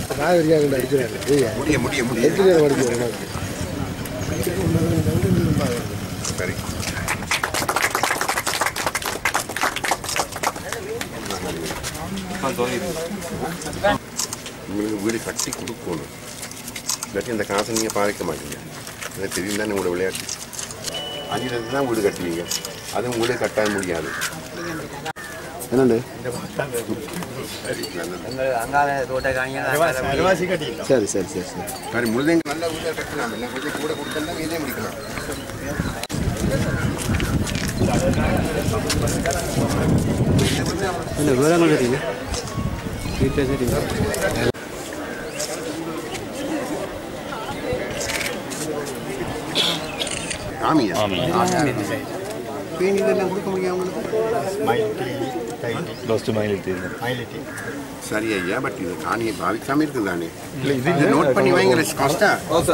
நான் இருக்காங்க அடிக்கிறாங்க முடிய முடிய முடிய எத்தனை நேரம் அடிக்கிறேன் சரி உங்களுக்கு வீடு கட்டி கொடுக்கணும் இல்லாட்டி இந்த காசை நீங்கள் பாதிக்க மாட்டீங்க எனக்கு தெரியும் தானே உங்களோட விளையாட்டு அஞ்சு லட்சம் தான் வீடு கட்டுவீங்க அதுவும் வீடு கட்ட முடியாது என்னண்டு சரி நல்லது அங்கால தோட்ட காணிங்க சரி சரி சரி சரி சரி முழுதைங்க நல்ல வீடாக கட்டலாம் என்ன கொஞ்சம் கூட கொடுத்தா இதே முடிக்கலாம் இல்லை விவரங்கள் தெரியுங்க வீட்டில் தெரியுங்க ஆமியா பேணி இதெல்லாம் கொடுக்க முடியும் உங்களுக்கு லாஸ்ட் மைலிட்டி சரி ஐயா பட் இது காணியை பாவிக்காம இருக்குது தானே இது நோட் பண்ணி வைங்க காஸ்டா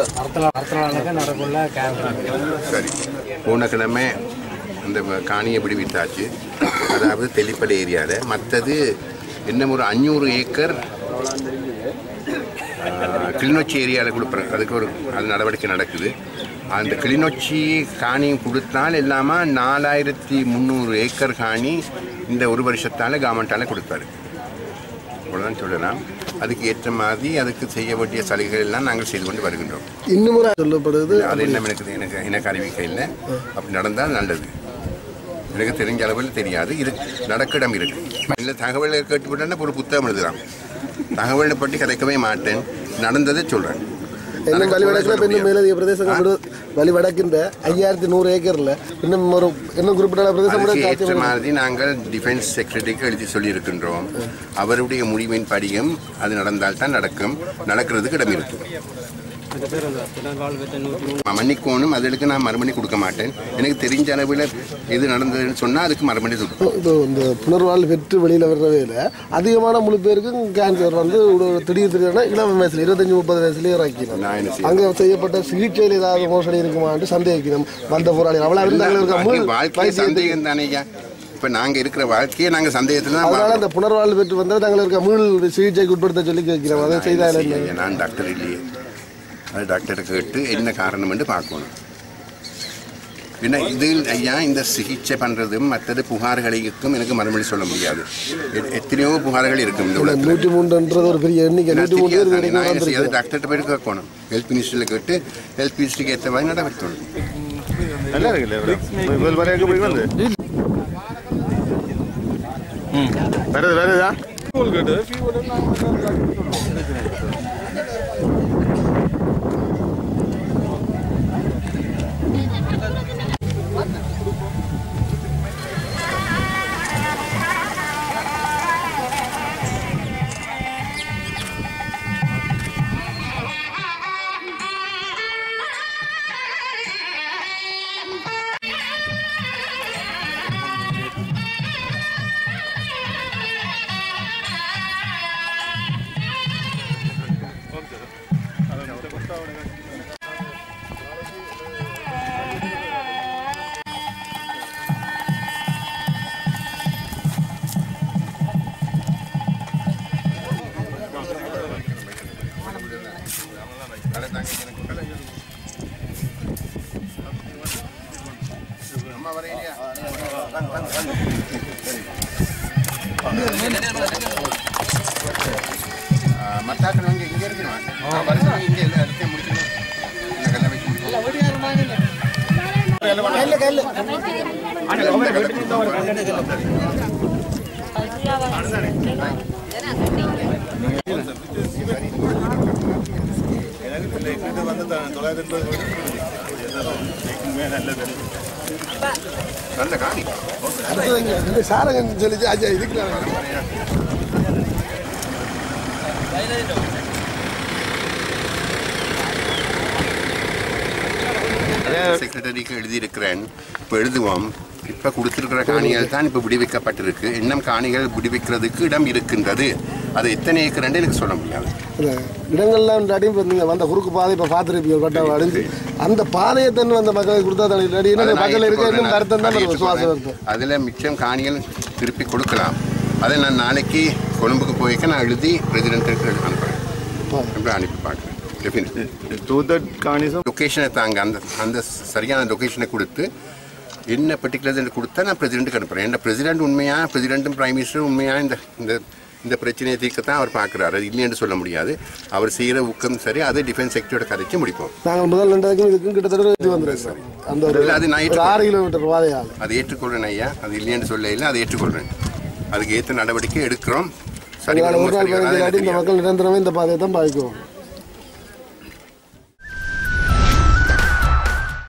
சரி போன கிழமை அந்த காணியை விடுவித்தாச்சு அதாவது தெளிப்படை ஏரியாவில் மற்றது இன்னும் ஒரு அஞ்சூறு ஏக்கர் ஆஹ், கிளிநொச்சி ஏரியாவில் கொடுக்குறேன் அதுக்கு ஒரு அது நடவடிக்கை நடக்குது அந்த கிளிநொச்சி காணி கொடுத்தால் எல்லாமா நாலாயிரத்தி முந்நூறு ஏக்கர் காணி இந்த ஒரு வருஷத்தால் கவர்மெண்ட்டால் கொடுத்தாரு அவ்வளோதான் சொல்லலாம் அதுக்கு ஏற்ற மாதிரி அதுக்கு செய்ய வேண்டிய சலுகைகள் எல்லாம் நாங்கள் செய்து கொண்டு வருகின்றோம் இன்னும் ஒரு சொல்லப்படுது அது என்ன எனக்கு எனக்கு எனக்கு அறிவிக்கை இல்லை அப்படி நடந்தால் நல்லது எனக்கு தெரிஞ்ச அளவில் தெரியாது இது நடக்க இடம் இருக்கு இல்லை தகவலை கேட்டுவிட்டேன்னா ஒரு புத்தகம் எழுதுறான் தகவலை பற்றி கதைக்கவே மாட்டேன் நடந்ததை சொல்கிறேன் இன்னும் வழி வடக்கில் இப்போ இன்னும் மேலதிக பிரதேசங்கள் விடு வழி வடக்கின்ற ஐயாயிரத்தி நூறு ஏக்கர்ல இன்னும் ஒரு இன்னும் குறிப்பிட்ட பிரதேசம் கூட அதுக்கு காட்சி ஏற்ற மாதிரி நாங்கள் டிஃபென்ஸ் செக்ரட்டரிக்கு எழுதி சொல்லியிருக்கின்றோம் அவருடைய முடிவின் படியும் அது நடந்தால் தான் நடக்கும் நடக்கிறதுக்கு இடம் இருக்கு மன்னிக்கோணும் அதுக்கு நான் மறுமணி கொடுக்க மாட்டேன் எனக்கு தெரிஞ்ச அளவில் எது நடந்ததுன்னு சொன்னால் அதுக்கு மறுமணி கொடுக்கும் இப்போ இந்த புனர்வாழ்வு பெற்று வெளியில் வர்ற வேலை அதிகமான முழு பேருக்கு கேன்சர் வந்து ஒரு திடீர் திடீர்னு இளம் வயசுல இருபத்தஞ்சு முப்பது வயசுலயே இறக்கணும் நான் என்ன செய்ய அங்கே செய்யப்பட்ட சிகிச்சையில் ஏதாவது மோசடி இருக்குமான்னு சந்தேகிக்கணும் வந்த போராளி அவ்வளோ இருந்தாங்க வாழ்க்கை சந்தேகம் தானேயா இப்போ நாங்கள் இருக்கிற வாழ்க்கையை நாங்கள் சந்தேகத்தில் தான் அதனால வாழ்றோம். அந்த புனர்வாழ்வு பெற்று வந்தால் தாங்கள் இருக்க மீள் சிகிச்சைக்கு உட்படுத்த சொல்லி கேட்கிறோம் அதை நான் என்ன செய்தால் செய்ய? நான் டாக்டர் இல்லையே அது டாக்டர்கிட்ட கேட்டு என்ன காரணம்னு பார்க்கணும் என்ன இது ஐயா இந்த சிகிச்சை பண்ணுறதும் மற்றது புகார்களுக்கும் எனக்கு மறுமொழி சொல்ல முடியாது எ- எத்தனையோ புகார்கள் இருக்கும் இந்த உலகத்தில் நூற்றி மூன்றுன்றது ஒரு பெரிய எண்ணிக்கை நூற்றி மூணு பேர் இது வரைக்கும் நான் என்ன வந்திருக்கு செய்யாது டாக்டர்கிட்ட போய் கேட்கணும் ஹெல்த் மினிஸ்டரில் கேட்டு ஹெல்த் மினிஸ்டருக்கு ஏற்ற மாதிரி நடவடிக்கணும் நல்லா இருக்குல்ல இவ்வளோ வரைக்கும் போய் வந்து வேற வேற இதா மத்தாக்கள் வாங்கி இங்கே இருக்கணும் வருஷம் இங்கே இல்லை அடுத்த முடிக்கணும் இல்லை கல்ல வைக்க முடியும் நல்ல காணி அடுத்தது இங்க இந்த சாரங்கன்னு சொல்லிச்சு ஆச்சா இருக்கிறாங்க செக்ரட்டரிக்கு எழுதியிருக்கிறேன் இப்போ எழுதுவோம் இப்போ கொடுத்துருக்கிற காணிகள் தான் இப்போ விடுவிக்கப்பட்டிருக்கு இன்னும் காணிகள் விடுவிக்கிறதுக்கு இடம் இருக்கின்றது அது எத்தனை ஏக்கர்ன்னு எனக்கு சொல்ல முடியாது இந்த இடங்கள்லாம் இல்லாட்டி இப்போ நீங்கள் வந்த குறுக்கு பாதை இப்போ பார்த்துருப்பீங்க பட்டா அடைஞ்சு அந்த பாதையை தன்னு அந்த மக்களுக்கு கொடுத்தா தான் இல்லாட்டி அதை இன்னும் நான் மக்கள் இருக்க இன்னும் ஏற்றுக்கொள்றேன். வருத்தம் தான் அதை இருக்கும் சுவாச ஏற்றுக்கொள்றேன். வருத்தம் அதுல மிச்சம் காணிகள் திருப்பி கொடுக்கலாம் அதை நான் நாளைக்கு கொழும்புக்கு போய்க்க நான் எழுதி பிரசிடென்ட்டுக்கு அனுப்புகிறேன் பாதை அப்புறம் அனுப்பி பார்க்குறேன் டெஃபினட் டூ தட் காணிஸும் லொக்கேஷனை தாங்க அந்த அந்த சரியான லொக்கேஷனை கொடுத்து என்ன பர்டிகுலர் கொடுத்தா நான் பிரசிடென்ட்டுக்கு அனுப்புகிறேன் என்ன பிரசிடென்ட் உண்மையாக பிரசிடென்ட்டும் பிரைம் மினிஸ்டரும் உண்மையாக இந்த இந்த இந்த பிரச்சனையை தீர்க்கத்தான் அவர் பார்க்குறாரு அது இல்லைன்னு சொல்ல முடியாது அவர் செய்கிற ஊக்கம் சரி அது டிஃபென்ஸ் செக்டரோட கதைச்சு முடிப்போம் நாங்கள் முதல் ரெண்டாயிரக்கும் இதுக்கும் கிட்டத்தட்ட இது வந்துருக்கு சார் அந்த ஒரு இல்ல, அது நான் ஒரு ஆறு கிலோமீட்டர் பாதையால் அதை ஏற்றுக்கொள்கிறேன் ஐயா அது இல்லைன்னு சொல்ல இல்லை அதை ஏற்றுக்கொள்கிறேன் அதுக்கு ஏற்ற நடவடிக்கை எடுக்கிறோம் சரி எங்களால் வருமோ ஒரு நாள் சரி வராதோ பதினஞ்சு எனக்கு இந்த தெரியாது. மக்கள் நிரந்தரமே இந்த பாதையை தான் பாதிக்குவோம்